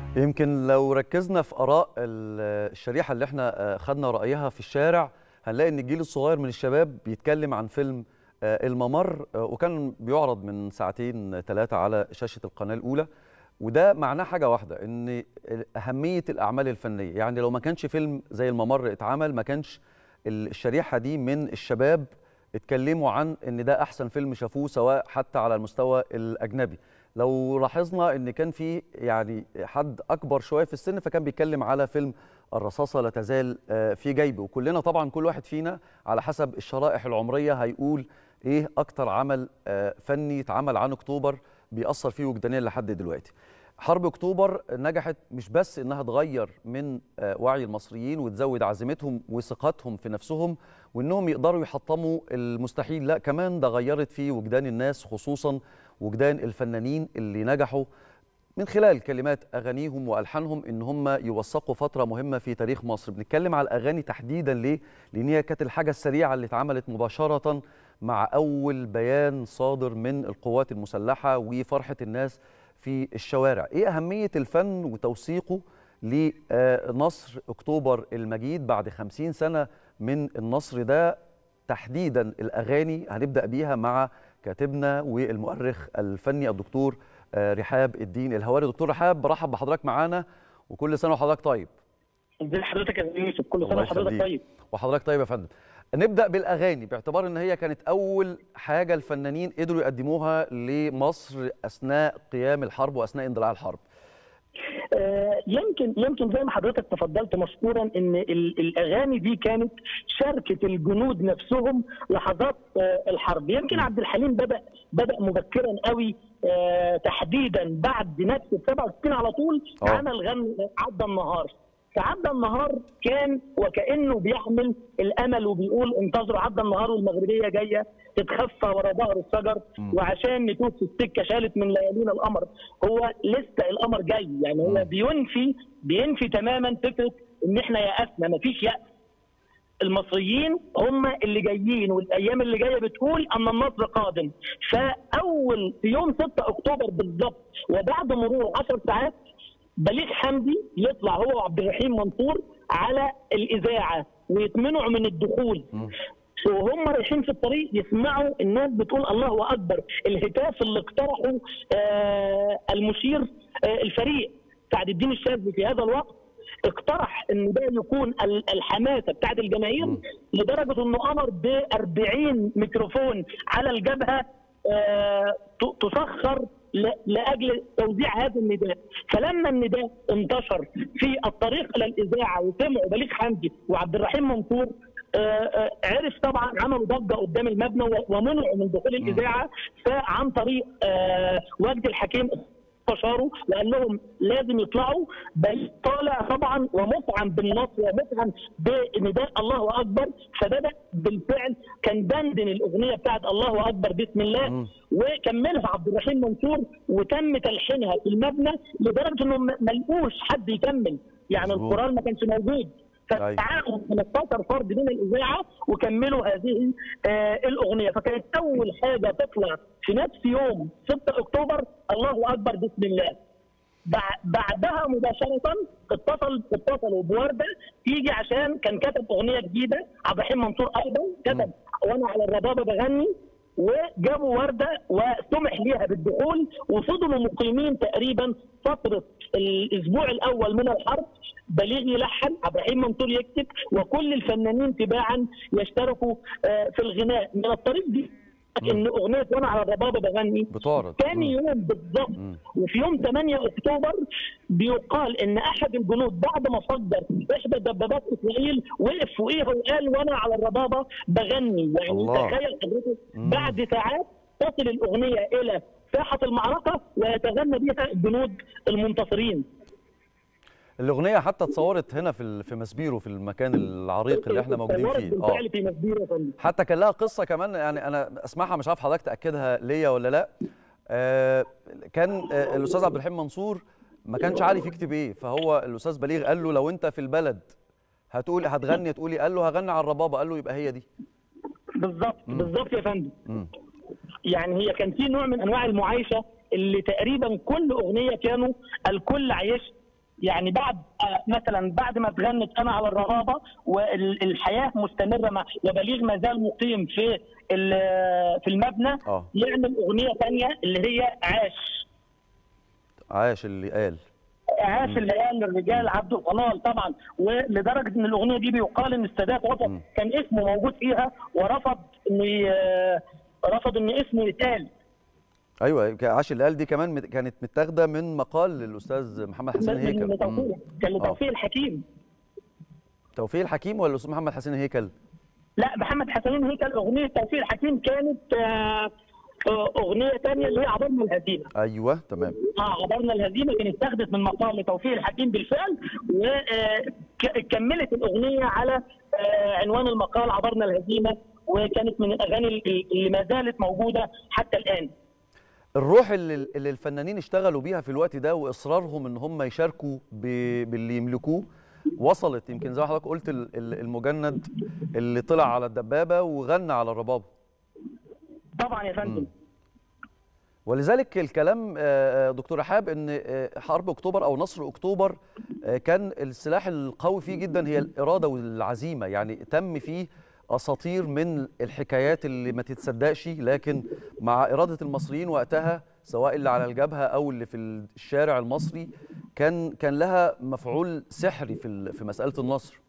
يمكن لو ركزنا في اراء ال- الشريحه اللي احنا آه، خدنا رايها في الشارع هنلاقي ان الجيل الصغير من الشباب بيتكلم عن فيلم آه، الممر آه، وكان بيعرض من ساعتين ثلاثه على شاشه القناه الاولى وده معناه حاجه واحده ان اهميه الاعمال الفنيه يعني لو ما كانش فيلم زي الممر اتعمل ما كانش الشريحه دي من الشباب اتكلموا عن ان ده احسن فيلم شافوه سواء حتى على المستوى الاجنبي لو لاحظنا ان كان في يعني حد اكبر شويه في السن فكان بيتكلم على فيلم الرصاصه لا تزال آه، في جيبه وكلنا طبعا كل واحد فينا على حسب الشرائح العمريه هيقول ايه اكتر عمل آه، فني اتعمل عن اكتوبر بيأثر فيه وجدانيا لحد دلوقتي حرب اكتوبر نجحت مش بس انها تغير من آه، وعي المصريين وتزود عزيمتهم وثقتهم في نفسهم وانهم يقدروا يحطموا المستحيل لا كمان ده غيرت في وجدان الناس خصوصا وجدان الفنانين اللي نجحوا من خلال كلمات اغانيهم والحانهم ان هم يوثقوا فتره مهمه في تاريخ مصر بنتكلم على الاغاني تحديدا ليه لان هي كانت الحاجه السريعه اللي اتعملت مباشره مع اول بيان صادر من القوات المسلحه وفرحه الناس في الشوارع ايه اهميه الفن وتوثيقه لنصر اكتوبر المجيد بعد خمسين سنه من النصر ده تحديدا الاغاني هنبدا بيها مع كاتبنا والمؤرخ الفني الدكتور آه، رحاب الدين الهواري دكتور رحاب برحب بحضرتك معانا وكل سنه وحضرتك طيب ازي حضرتك يا يوسف كل سنه الله وحضرتك يخليك. طيب وحضرتك طيب يا فندم نبدا بالاغاني باعتبار ان هي كانت اول حاجه الفنانين قدروا يقدموها لمصر اثناء قيام الحرب واثناء اندلاع الحرب آه يمكن يمكن زي ما حضرتك تفضلت مشكورا ان ال- الاغاني دي كانت شاركت الجنود نفسهم لحظات آه الحرب يمكن عبد الحليم بدا بدا مبكرا قوي آه تحديدا بعد نكسه 67 على طول آه. عمل غنى عدى النهار فعدى النهار كان وكانه بيحمل الامل وبيقول انتظروا عدى النهار والمغربيه جايه تتخفى ورا ظهر الشجر وعشان نتوه في السكه شالت من ليالينا القمر هو لسه القمر جاي يعني هو بينفي بينفي تماما فكره ان احنا يأسنا مفيش يأس المصريين هم اللي جايين والايام اللي جايه بتقول ان النصر قادم فاول في يوم 6 اكتوبر بالظبط وبعد مرور 10 ساعات بليغ حمدي يطلع هو وعبد الرحيم منصور على الاذاعه ويتمنعوا من الدخول وهم رايحين في الطريق يسمعوا الناس بتقول الله اكبر الهتاف اللي اقترحه آه المشير آه الفريق سعد الدين الشاذلي في هذا الوقت اقترح ان ده يكون ال- الحماسه بتاعت الجماهير لدرجه انه امر ب 40 ميكروفون على الجبهه آه، ت- تسخر ل- لاجل توزيع هذا النداء فلما النداء انتشر في الطريق الى الاذاعه وسمعوا بليغ حمدي وعبد الرحيم منصور آه، آه، عرف طبعا عملوا ضجه قدام المبنى و- ومنعوا من دخول الاذاعه فعن طريق آه، وجد الحكيم استشاروا وقال لهم لازم يطلعوا بل طالع طبعا ومطعم بالنصر ومطعم بنداء الله اكبر فبدا بالفعل كان دندن الاغنيه بتاعت الله اكبر بسم الله وكملها عبد الرحيم منصور وتم تلحينها في المبنى لدرجه انهم ما ما لقوش حد يكمل يعني مظبوط. القران ما كانش موجود أيوة. فتعاقدوا 15 فرد من الاذاعه وكملوا هذه آه الاغنيه فكانت اول حاجه تطلع في نفس يوم 6 اكتوبر الله اكبر بسم الله بع- بعدها مباشرة اتصل اتصلوا بوردة تيجي عشان كان كتب أغنية جديدة عبد الرحيم منصور أيضا كتب وأنا على الربابة بغني وجابوا وردة وسمح ليها بالدخول وفضلوا مقيمين تقريبا فترة الأسبوع الأول من الحرب بليغ يلحن عبد الرحيم منصور يكتب وكل الفنانين تباعا يشتركوا آه، في الغناء من الطريق دي ان اغنيه وانا على الربابه بغني بتعرض تاني يوم بالظبط وفي يوم 8 اكتوبر بيقال ان احد الجنود بعد ما صدر احدى دبابات اسرائيل وقف فوقيها وقال وانا على الربابه بغني يعني الله. تخيل حضرتك بعد ساعات تصل الاغنيه الى ساحه المعركه ويتغنى بها الجنود المنتصرين الاغنيه حتى اتصورت هنا في ال- في مسبيرو في المكان العريق اللي احنا موجودين اتصورت فيه بالفعل في مسبيرو يا فندم حتى كان لها قصه كمان يعني انا اسمعها مش عارف حضرتك تاكدها ليا ولا لا آه كان آه الاستاذ عبد الرحيم منصور ما كانش عارف يكتب ايه فهو الاستاذ بليغ قال له لو انت في البلد هتقول هتغني تقولي قال له هغني على الربابه قال له يبقى هي دي بالظبط بالظبط يا فندم مم. يعني هي كان في نوع من انواع المعايشه اللي تقريبا كل اغنيه كانوا الكل عايش يعني بعد آه، مثلا بعد ما اتغنت انا على الرغابه والحياه مستمره مع وبليغ ما زال مقيم في ال- في المبنى اه يعمل اغنيه ثانيه اللي هي عاش عاش اللي قال عاش اللي قال للرجال عبد القنال طبعا ولدرجه ان الاغنيه دي بيقال ان السادات وصف مم. كان اسمه موجود فيها ورفض ان ي- رفض ان اسمه يتقال ايوه عاش اللي قال دي كمان مت- كانت متاخده من مقال للاستاذ محمد حسين من- هيكل من مم. توفيق كان آه. لتوفيق الحكيم توفيق الحكيم ولا الاستاذ محمد حسين هيكل لا محمد حسين هيكل اغنيه توفيق الحكيم كانت آه، آه، اغنيه ثانيه اللي هي عبرنا الهزيمه ايوه تمام اه عبرنا الهزيمه كانت اتاخدت من مقال لتوفيق الحكيم بالفعل وكملت الاغنيه على آه، عنوان المقال عبرنا الهزيمه وكانت من الاغاني اللي اللي ما زالت موجوده حتى الان الروح اللي, اللي الفنانين اشتغلوا بيها في الوقت ده واصرارهم ان هم يشاركوا ب- باللي يملكوه وصلت يمكن زي ما حضرتك قلت ال- ال- المجند اللي طلع على الدبابه وغنى على الربابه طبعا يا فندم ولذلك الكلام آه، آه، دكتور رحاب ان آه، حرب اكتوبر او نصر اكتوبر آه، كان السلاح القوي فيه جدا هي الاراده والعزيمه يعني تم فيه اساطير من الحكايات اللي ما تتصدقش لكن مع اراده المصريين وقتها سواء اللي على الجبهه او اللي في الشارع المصري كان كان لها مفعول سحري في ال- في مساله النصر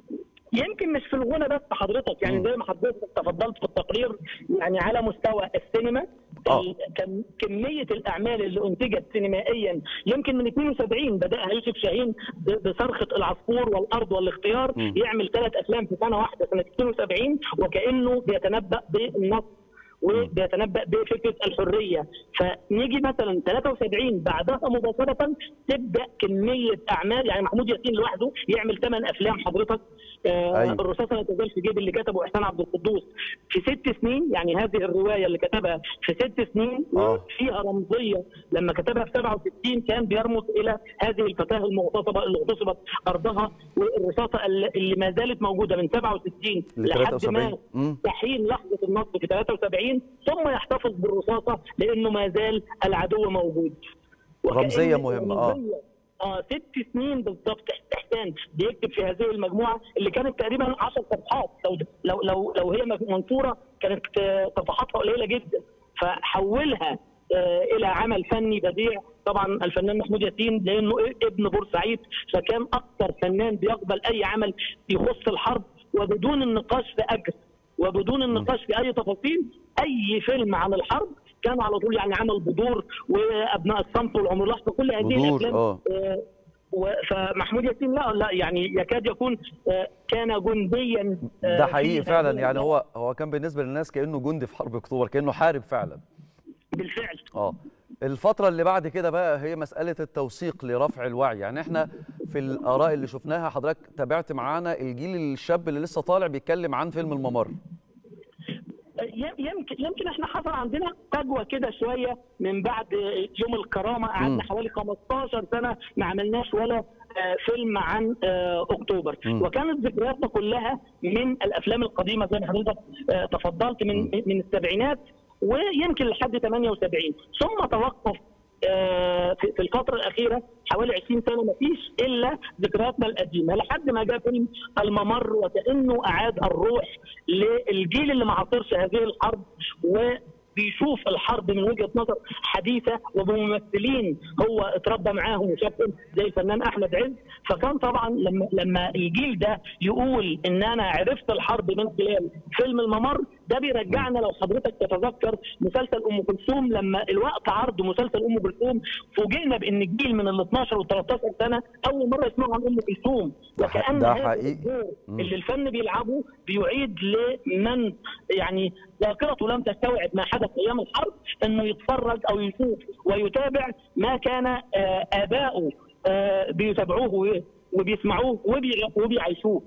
يمكن مش في الغنى بس حضرتك يعني مم. زي ما حضرتك تفضلت في التقرير يعني على مستوى السينما آه. ال- كم كميه الاعمال اللي انتجت سينمائيا يمكن من 72 بداها يوسف شاهين ب- بصرخه العصفور والارض والاختيار مم. يعمل ثلاث افلام في سنه واحده سنه 72 وكانه بيتنبا بالنصر وبيتنبا بفكره الحريه فنيجي مثلا 73 بعدها مباشره تبدا كميه اعمال يعني محمود ياسين لوحده يعمل ثمان افلام حضرتك آه أيوة. الرصاصه لا تزال في جيب اللي كتبه احسان عبد القدوس في ست سنين يعني هذه الروايه اللي كتبها في ست سنين آه. فيها رمزيه لما كتبها في 67 كان بيرمز الى هذه الفتاه المغتصبه اللي اغتصبت ارضها والرصاصه اللي اللي ما زالت موجوده من 67 ل لحد 73. ما مم. تحين لحظه النصر في 73 ثم يحتفظ بالرصاصه لانه ما زال العدو موجود وكأن رمزية مهمة، آه. الرمزية اه ست سنين بالضبط احسان بيكتب في هذه المجموعه اللي كانت تقريبا 10 صفحات لو لو لو, لو هي منشوره كانت آه، صفحاتها قليله جدا فحولها آه، الى عمل فني بديع طبعا الفنان محمود ياسين لانه ابن بورسعيد فكان اكثر فنان بيقبل اي عمل يخص الحرب وبدون النقاش في اجر وبدون النقاش في اي تفاصيل اي فيلم عن الحرب كان على طول يعني عمل بدور وابناء الصمت والعمر الاحمر كل هذه بدور، الافلام آه. آه، و- فمحمود ياسين لا لا يعني يكاد يكون آه، كان جنديا آه، ده في حقيقي هذه فعلا يعني الأفلام. هو هو كان بالنسبه للناس كانه جندي في حرب اكتوبر كانه حارب فعلا بالفعل اه الفترة اللي بعد كده بقى هي مسألة التوثيق لرفع الوعي يعني احنا في الآراء اللي شفناها حضرتك تابعت معانا الجيل الشاب اللي لسه طالع بيتكلم عن فيلم الممر يم- يمكن يمكن احنا حصل عندنا فجوه كده شويه من بعد يوم الكرامه مم. قعدنا حوالي 15 سنه ما عملناش ولا آه، فيلم عن آه، اكتوبر مم. وكانت ذكرياتنا كلها من الافلام القديمه زي ما حضرتك آه، تفضلت من مم. من السبعينات ويمكن لحد 78 ثم توقف آه، في في الفترة الأخيرة حوالي 20 سنة ما فيش إلا ذكرياتنا القديمة لحد ما جاء فيلم الممر وكأنه أعاد الروح للجيل اللي ما عاصرش هذه الحرب وبيشوف الحرب من وجهة نظر حديثة وبممثلين هو اتربى معاهم وشافهم زي الفنان أحمد عز فكان طبعا لما لما الجيل ده يقول إن أنا عرفت الحرب من خلال فيلم الممر ده بيرجعنا لو حضرتك تتذكر مسلسل ام كلثوم لما الوقت عرض مسلسل ام كلثوم فوجئنا بان الجيل من ال 12 وال 13 سنه اول مره يسمعوا عن ام كلثوم ده ح- وكان ده هذا حقيقي. الدور مم. اللي الفن بيلعبه بيعيد لمن يعني ذاكرته لم تستوعب ما حدث ايام الحرب انه يتفرج او يشوف ويتابع ما كان آه، اباؤه آه، بيتابعوه وبيسمعوه وبي- وبيعيشوه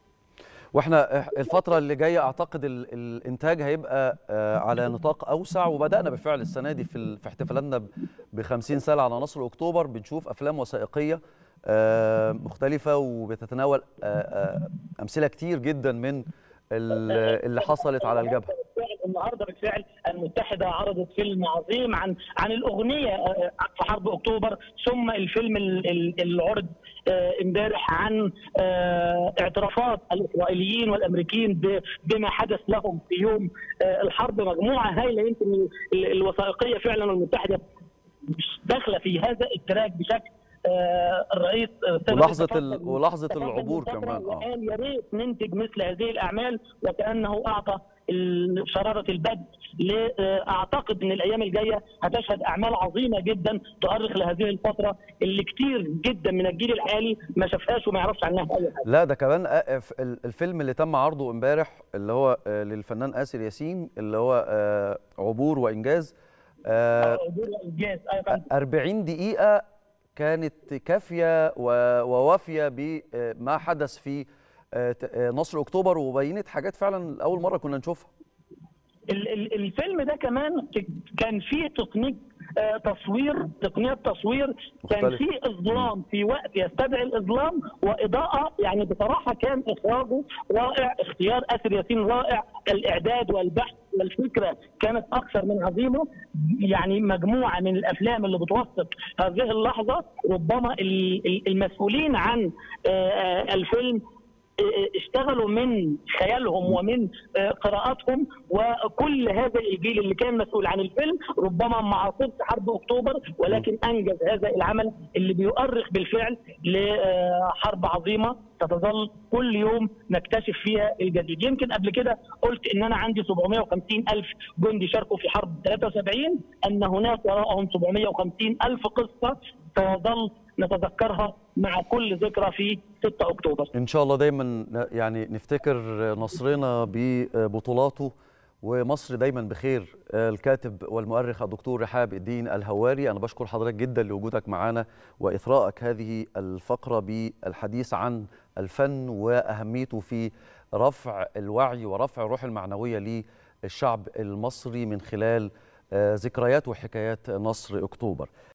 واحنا الفترة اللي جاية اعتقد ال- الانتاج هيبقى آه، على نطاق اوسع وبدأنا بالفعل السنة دي في ال- في احتفالاتنا ب 50 سنة على نصر اكتوبر بنشوف افلام وثائقية آه، مختلفة وبتتناول آه، آه، امثلة كتير جدا من ال- اللي حصلت على الجبهة النهارده بالفعل المتحده عرضت فيلم عظيم عن عن الاغنيه آه، في حرب اكتوبر ثم الفيلم ال- ال- اللي عرض آه، امبارح عن آه، اعترافات الاسرائيليين والامريكيين ب- بما حدث لهم في يوم آه، الحرب مجموعه هائله يمكن ال- الوثائقيه فعلا المتحده داخله في هذا التراك بشكل آه، الرئيس آه، ثابت ولحظة تفضل ال- ولحظة تفضل العبور من فترة كمان، آه. وقال يا ريت ننتج مثل هذه الاعمال وكانه اعطى ال- شراره البدء ل- آه، اعتقد ان الايام الجايه هتشهد اعمال عظيمه جدا تؤرخ لهذه الفتره اللي كتير جدا من الجيل الحالي ما شافهاش وما يعرفش عنها اي حاجه. لا ده كمان آه، ف- ال- الفيلم اللي تم عرضه امبارح اللي هو آه، للفنان آسر ياسين اللي هو آه، عبور وإنجاز آه، عبور وإنجاز. أيوة فندم. 40 دقيقة كانت كافية و- ووافية بما حدث في آه، ت- آه، نصر أكتوبر وبينت حاجات فعلا أول مرة كنا نشوفها ال- ال- الفيلم ده كمان ك- كان فيه تقنيك آه، تصوير تقنيه تصوير كان مختلف. فيه اظلام في وقت يستدعي الاظلام واضاءه يعني بصراحه كان اخراجه رائع اختيار اسر ياسين رائع الاعداد والبحث والفكره كانت اكثر من عظيمه يعني مجموعه من الافلام اللي بتوثق هذه اللحظه ربما ال- ال- المسؤولين عن آه، آه، الفيلم اشتغلوا من خيالهم ومن قراءاتهم وكل هذا الجيل اللي كان مسؤول عن الفيلم ربما ما عاصرش حرب اكتوبر ولكن انجز هذا العمل اللي بيؤرخ بالفعل لحرب عظيمه ستظل كل يوم نكتشف فيها الجديد يمكن قبل كده قلت ان انا عندي 750 الف جندي شاركوا في حرب 73 ان هناك وراءهم 750 الف قصه سنظل نتذكرها مع كل ذكرى في 6 اكتوبر إن شاء الله دايما ن- يعني نفتكر نصرنا ببطولاته ومصر دايما بخير الكاتب والمؤرخ الدكتور رحاب الدين الهواري أنا بشكر حضرتك جدا لوجودك معنا وإثراءك هذه الفقرة بالحديث عن الفن وأهميته في رفع الوعي ورفع الروح المعنوية للشعب المصري من خلال آه، ذكريات وحكايات نصر أكتوبر